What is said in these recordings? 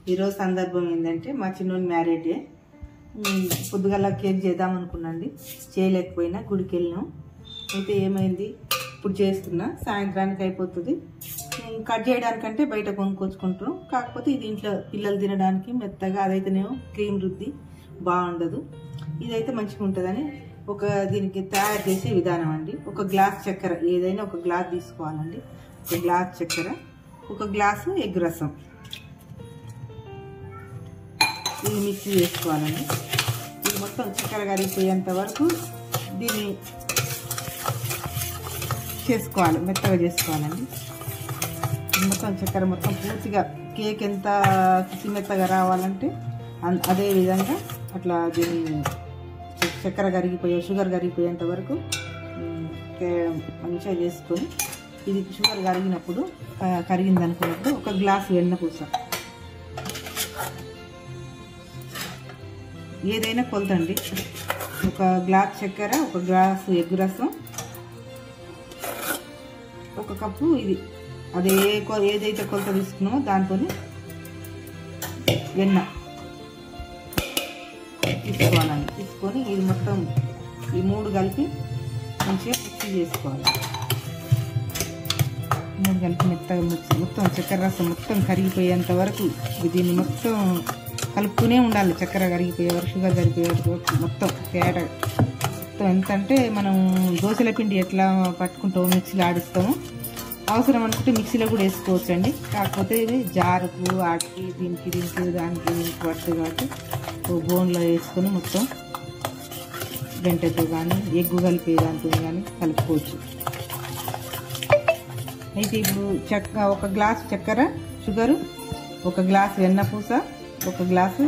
ఈరోజు సందర్భం ఏంటంటే మా చిన్నోని మ్యారేజ్ డే ఉమ్, పొద్దుగల కేక్ చేద్దాం అనుకున్నాండి చేయలేకపోయినా గుడికి వెళ్ళినాం అయితే ఏమైంది ఇప్పుడు చేస్తున్నా సాయంత్రానికి అయిపోతుంది ఉమ్, కట్ చేయడానికంటే బయట కొనుక్కొచ్చుకుంటాం కాకపోతే ఇది ఇంట్లో పిల్లలు తినడానికి మెత్తగా అదైతేనేమో క్రీమ్ రుద్ది బాగుండదు ఇదైతే మంచిగా ఉంటుందని ఒక దీనికి తయారు చేసే విధానం అండి ఒక గ్లాస్ చక్కెర ఏదైనా ఒక గ్లాస్ తీసుకోవాలండి ఒక గ్లాస్ చక్కెర ఒక గ్లాసు ఎగ్ రసం ఇది మిక్సీ చేసుకోవాలండి ఇది మొత్తం చక్కెర కరిగిపోయేంత వరకు దీన్ని చేసుకోవాలి మెత్తగా చేసుకోవాలండి ఇది మొత్తం చక్కెర మొత్తం పూర్తిగా కేక్ ఎంత కిసి మెత్తగా రావాలంటే అన్- అదే విధంగా అట్లా దీన్ని చ- చక్కెర కరిగిపోయే షుగర్ కరిగిపోయేంత వరకు ఉమ్, కే- మంచిగా చేసుకొని ఇది షుగర్ కరిగినప్పుడు ఆ, కరిగింది అనుకున్నప్పుడు ఒక గ్లాస్ వెన్న పూస ఏదైనా కొలతండి ఒక గ్లాస్ చక్కెర ఒక గ్లాసు ఎగ్గు రసం ఒక కప్పు ఇది అదే కొ- ఏదైతే కొలత తీసుకున్నామో దాంతో వెన్న తీసుకోవాలండి తీసుకొని ఇది మొత్తం ఈ మూడు కలిపి మంచిగా మిక్సీ చేసుకోవాలి మూడు కలిపి మెత్తగా మిక్సీ మొత్తం చక్కెర రసం మొత్తం కరిగిపోయేంత వరకు దీన్ని మొత్తం కలుపుతూనే ఉండాలి చక్కెర కరిగిపోయే వరకు షుగర్ కరిగిపోయే వరకు మొత్తం తేడా మొత్తం ఎంత అంటే మనం దోశల పిండి ఎట్లా పట్టుకుంటామో మిక్సీలో ఆడిస్తామో అవసరం అనుకుంటే మిక్సీలో కూడా వేసుకోవచ్చు అండి కాకపోతే ఇది జారుకు వాటికి దీనికి దీనికి దానికి దీనికి పడుతుంది కాబట్టి ఓ బోన్లో వేసుకొని మొత్తం గంటతో కానీ ఎగ్గు కలిపే దాంతో కానీ కలుపుకోవచ్చు అయితే ఇప్పుడు చెక్క ఒక గ్లాస్ చక్కెర షుగరు ఒక గ్లాస్ వెన్నపూస ఒక గ్లాసు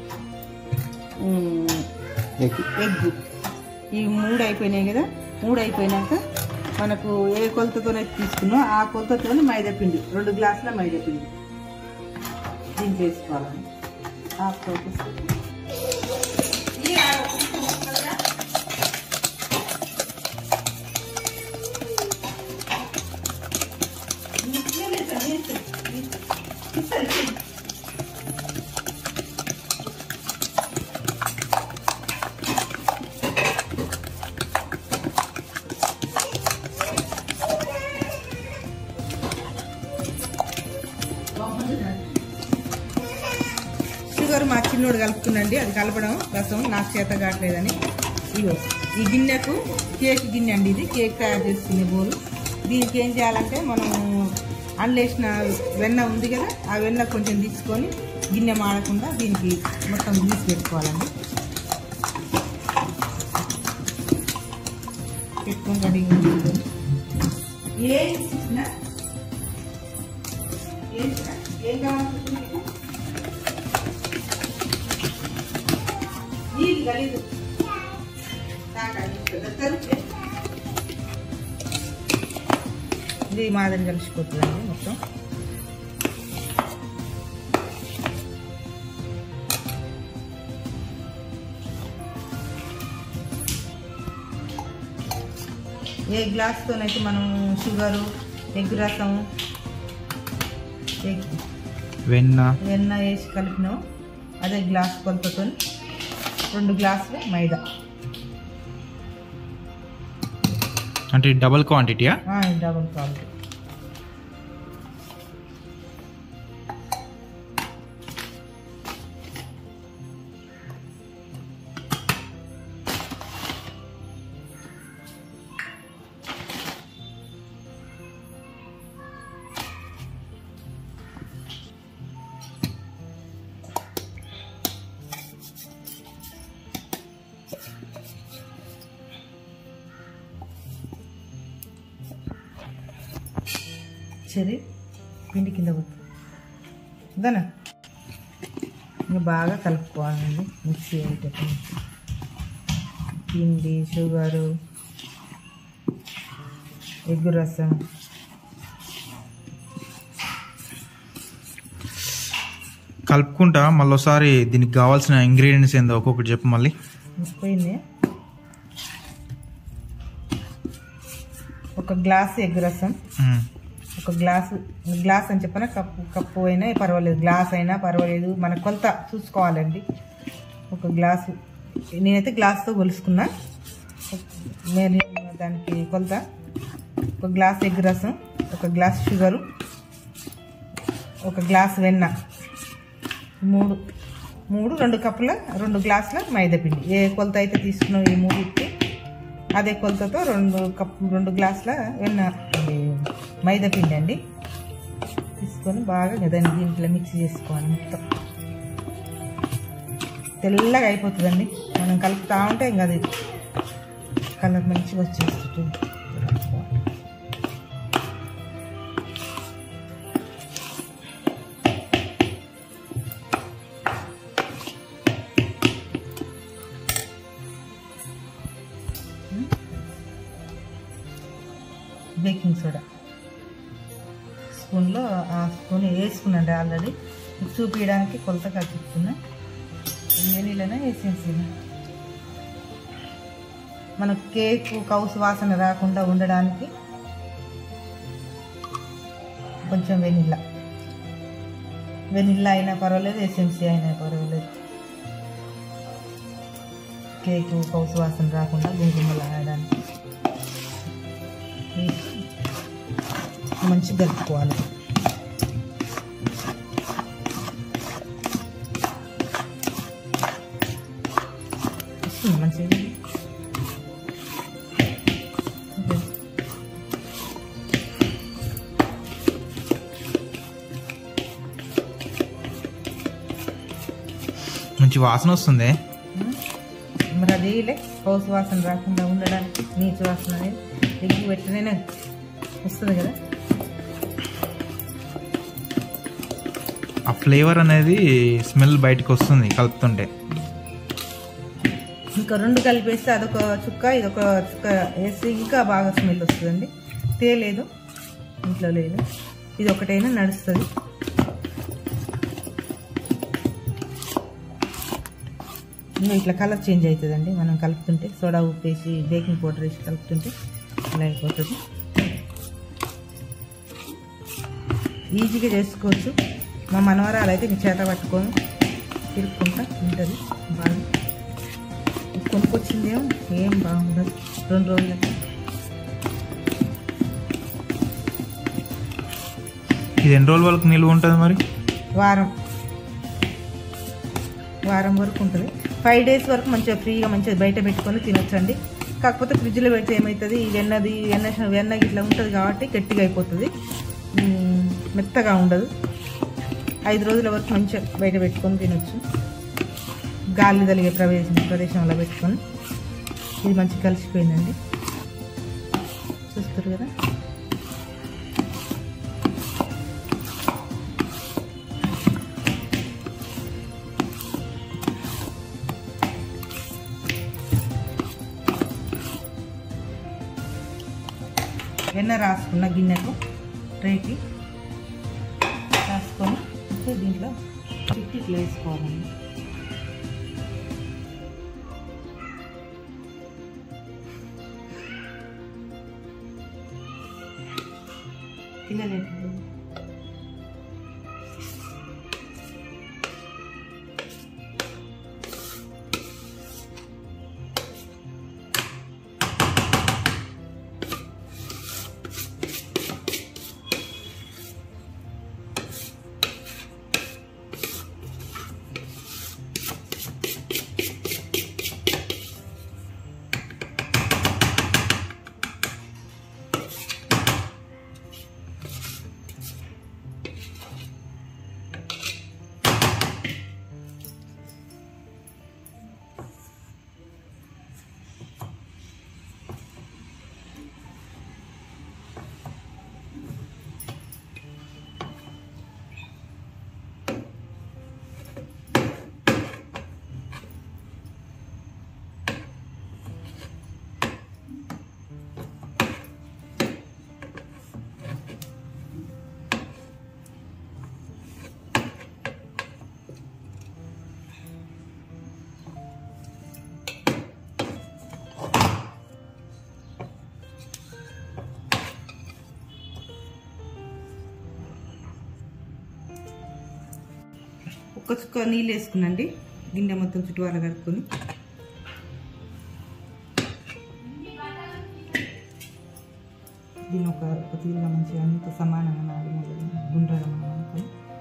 ఉమ్, ఎగ్ ఈ మూడు అయిపోయినాయి కదా మూడు అయిపోయినాక మనకు ఏ కొలతతోనైతే తీసుకున్నా ఆ కొలతతో మైదా పిండి రెండు గ్లాసుల మైదా పిండి దీంట్లో వేసుకోవాలండి ఆ కొలత షుగర్ మా చిన్నోడు కలుపుతుందండి అది కలపడం రసం నాకు చేత కావట్లేదని ఇగో ఈ గిన్నెకు కేక్ గిన్నె అండి ఇది కేక్ తయారు చేసుకునే బోలు దీనికి ఏం చేయాలంటే మనం అండ్లేసిన వెన్న ఉంది కదా ఆ వెన్న కొంచెం తీసుకొని గిన్నె మాడకుండా దీనికి మొత్తం గీసి పెట్టుకోవాలండి పెట్టుకుని రెడీగా ఉంటుంది ఏం ఇచ్చినా? ఏం ఇచ్చినా? ఏం కావాలనుకుంటున్నా మీకు? నీళ్ళు గలీదు ఇది మాదిరి కలిసిపోతుందండి మొత్తం ఏ గ్లాస్తోనైతే మనం షుగరు ఎగ్ రసం ఎగ్ వెన్న వెన్న వేసి కలిపినాం అదే గ్లాస్ కొలతతో రెండు గ్లాసులు మైదా అంటే డబల్ క్వాంటిటీయా ఆ, ఇది డబుల్ క్వాలిటీ సరే పిండి కింద పోతుంది ఉందనా ఇంకా బాగా కలుపుకోవాలండి మిక్సీ అయ్యేటప్పుడు పిండి షుగరు ఎగ్గు రసం కలుపుకుంటా మళ్ళీ ఒకసారి దీనికి కావాల్సిన ఇంగ్రీడియంట్స్ ఏందో ఒక్కొక్కటి చెప్పు మళ్ళీ పోయింది ఒక గ్లాస్ ఎగ్ రసం మ్మ్. ఒక ఒక గ్లాసు గ్లాస్ అని చెప్పిన కప్పు కప్పు అయినా పర్వాలేదు గ్లాస్ అయినా పర్వాలేదు మన కొలత చూసుకోవాలండి ఒక గ్లాసు నేనైతే గ్లాస్తో కొలుసుకున్నా నేను దానికి కొలత ఒక గ్లాస్ ఎగ్ రసం ఒక గ్లాస్ షుగరు ఒక గ్లాస్ వెన్న మూడు మూడు రెండు కప్పుల రెండు గ్లాసుల మైదాపిండి ఏ కొలత అయితే తీసుకున్నావు ఈ మూడింటికి అదే కొలతతో రెండు కప్పు రెండు గ్లాసుల వెన్న ఇది మైదాపిండి అండి తీసుకొని బాగా దాన్ని దీంట్లో మిక్స్ చేసుకోవాలి మొత్తం తెల్లగా అయిపోతుందండి మనం కలుపుతా ఉంటే ఇంకా అది కలర్ మంచిగా వచ్చేస్తుంది బేకింగ్ సోడా స్పూన్లో ఆ స్పూన్ వేసుకున్నాండి ఆల్రెడీ మీకు చూపించడానికి కొలతగా చెప్తున్నా ఏ నీళ్ళనే వేసేసి మన కేక్ కౌసు వాసన రాకుండా ఉండడానికి కొంచెం వెనిల్లా వెనిల్లా అయినా పర్వాలేదు ఎస్ఎంసీ అయినా పర్వాలేదు కేక్ కౌసు వాసన రాకుండా గుంకుమలు ఆడడానికి వేసి మంచిగా కలుపుకోవాలి వస్తుంది మంచిగా ఓకే. మంచి వాసన వస్తుంది ఉమ్. మరి అది వేయలే పౌసు వాసన రాకుండా ఉండడానికి నీచు వాసన అనేది ఎగ్గి పెట్టినైనా వస్తుంది కదా ఆ ఫ్లేవర్ అనేది స్మెల్ బయటకు వస్తుంది కలుపుతుంటే ఇంకా రెండు కలిపేస్తే అదొక చుక్క ఇదొక చుక్క వేసి ఇంకా బాగా స్మెల్ వస్తుందండి తేలేదు ఇంట్లో లేదు ఇది ఒకటైనా నడుస్తుంది ఇంకా ఇట్లా కలర్ చేంజ్ అవుతుందండి మనం కలుపుతుంటే సోడా ఉప్పు వేసి బేకింగ్ పౌడర్ వేసి కలుపుతుంటే ఇలా అయిపోతుంది ఈజీగా చేసుకోవచ్చు మా మనవరాలు అయితే మీ చేత పట్టుకొని తిరుక్కుంటా ఉంటుంది బాగా కొనుక్కొచ్చిందేమో ఏం బాగుండదు రెండు రోజులకి ఇది ఎన్ని రోజుల వరకు నిల్వ ఉంటుంది మరి వారం వారం వరకు ఉంటుంది ఫైవ్ డేస్ వరకు మంచిగా ఫ్రీగా మంచిగా బయట పెట్టుకొని తినొచ్చండి కాకపోతే ఫ్రిడ్జ్లో పెడితే ఏమవుతుంది ఈ వెన్నది వెన్న వెన్న ఇట్లా ఉంటుంది కాబట్టి గట్టిగా అయిపోతుంది మ్మ్, మెత్తగా ఉండదు ఐదు రోజుల వరకు మంచిగా బయట పెట్టుకొని తినొచ్చు గాలి తలిగే ప్రవేశం ప్రదేశంలో పెట్టుకొని ఇది మంచిగా కలిసిపోయిందండి చూస్తారు కదా వెన్న రాసుకున్న గిన్నెకు ట్రేకి రాసుకొని ఇప్పుడు దీంట్లో చుట్టి ఇట్లా వేసుకోవాలండి పిల్లలు ఒక్క చుక్క నీళ్ళు వేసుకునండి గిన్నె మొత్తం చుట్టువాల కలుపుకొని దీని ఒక ఒక తీరుగా మంచిగా అంత సమానంగా నాలుగు మూలలు గుండ్రగా మనం అనుకొని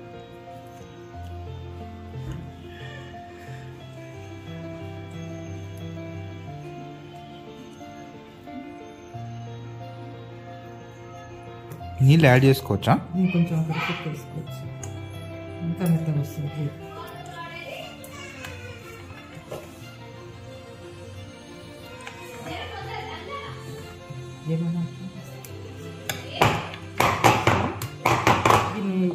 నీళ్ళు యాడ్ చేసుకోవచ్చా దీన్ని కొంచెం ఒక చుక్క వేసుకోవచ్చు ఇంకా మెత్తగా వస్తుంది కేక్. ఏమన్నా దీన్ని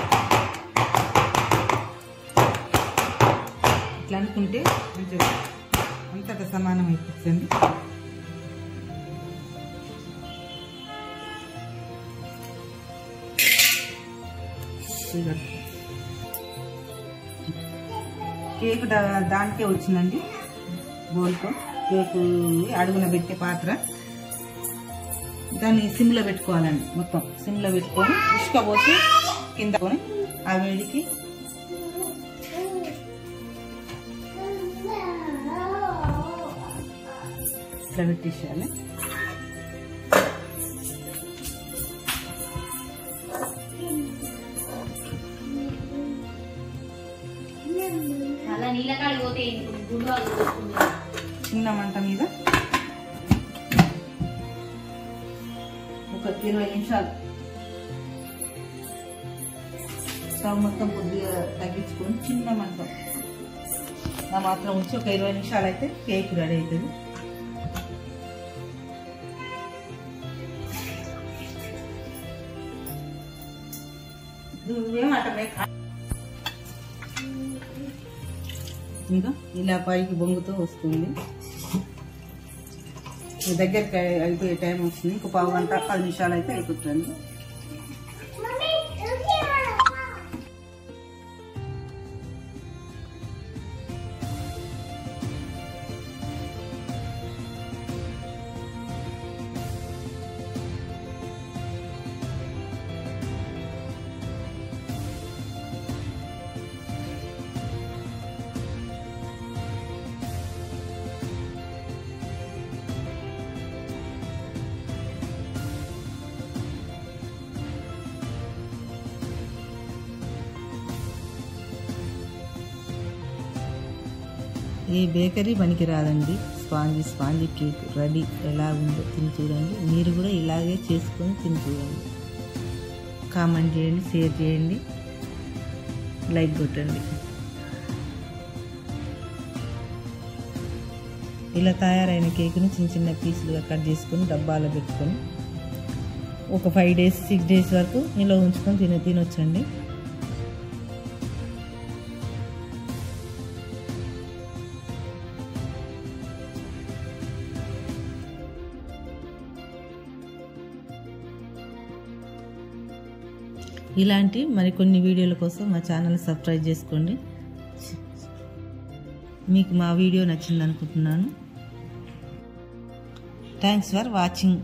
ఇట్లా అనుకుంటే మంచిగా అంతటా సమానం అయిపోతుంది ఇదిగో. కేక్ దా- దానికే వచ్చిందండి బోల్తో కేకు అడుగున పెట్టే పాత్ర దాన్ని సిమ్లో పెట్టుకోవాలండి మొత్తం సిమ్లో పెట్టుకొని ఇసుక పోసి కింద కొని ఆ వేడికి ఇట్లా పెట్టేసేయాలి అలా నీళ్ళ కాడికి పోతే గుండు వాళ్ళు కొట్టుకుంటారు. చిన్న మంట మీద ఒక ఇరవై నిమిషాలు స్టవ్ మొత్తం కొద్దిగా తగ్గించుకొని చిన్న మంట ఆ మాత్రం ఉంచి ఒక ఇరవై నిమిషాలు అయితే కేక్ రెడీ అవుతుంది నువ్వేమాట ఇంకా ఇలా పైకి బొంగుతూ వస్తుంది ఈ దగ్గరికి అయి- అయిపోయే టైం వస్తుంది ఇంకో పావు గంట పది నిమిషాలు అయితే అయిపోతుంది ఈ బేకరీ పనికి రాదండి స్పాంజీ స్పాంజీ కేక్ రెడీ ఎలా ఉందో తిని చూడండి మీరు కూడా ఇలాగే చేసుకొని తిని చూడండి కామెంట్ చేయండి షేర్ చేయండి లైక్ కొట్టండి ఇలా తయారైన కేకుని చిన్న చిన్న పీసులుగా కట్ చేసుకొని డబ్బాలో పెట్టుకొని ఒక ఫైవ్ డేస్ సిక్స్ డేస్ వరకు నిల్వ ఉంచుకొని తిన తినొచ్చండి ఇలాంటి మరికొన్ని వీడియోల కోసం మా ఛానల్ సబ్స్క్రైబ్ చేసుకోండి మీకు మా వీడియో నచ్చింది అనుకుంటున్నాను థ్యాంక్స్ ఫర్ వాచింగ్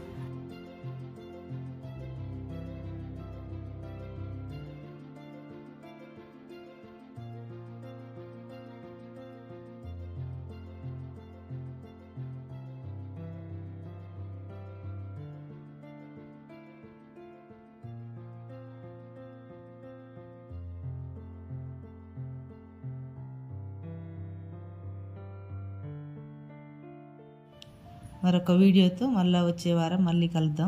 మరొక వీడియోతో మళ్ళీ వచ్చే వారం మళ్ళీ కలుద్దాం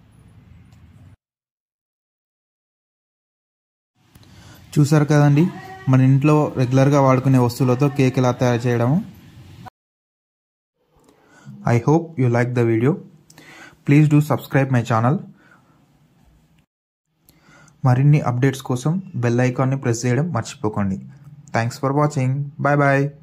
చూసారు కదండి మన ఇంట్లో రెగ్యులర్గా వాడుకునే వస్తువులతో కేక్ ఎలా తయారు చేయడము I hope you like the video please do subscribe my channel మరిన్ని అప్డేట్స్ కోసం బెల్ ఐకాన్ని ప్రెస్ చేయడం మర్చిపోకండి thanks for watching bye bye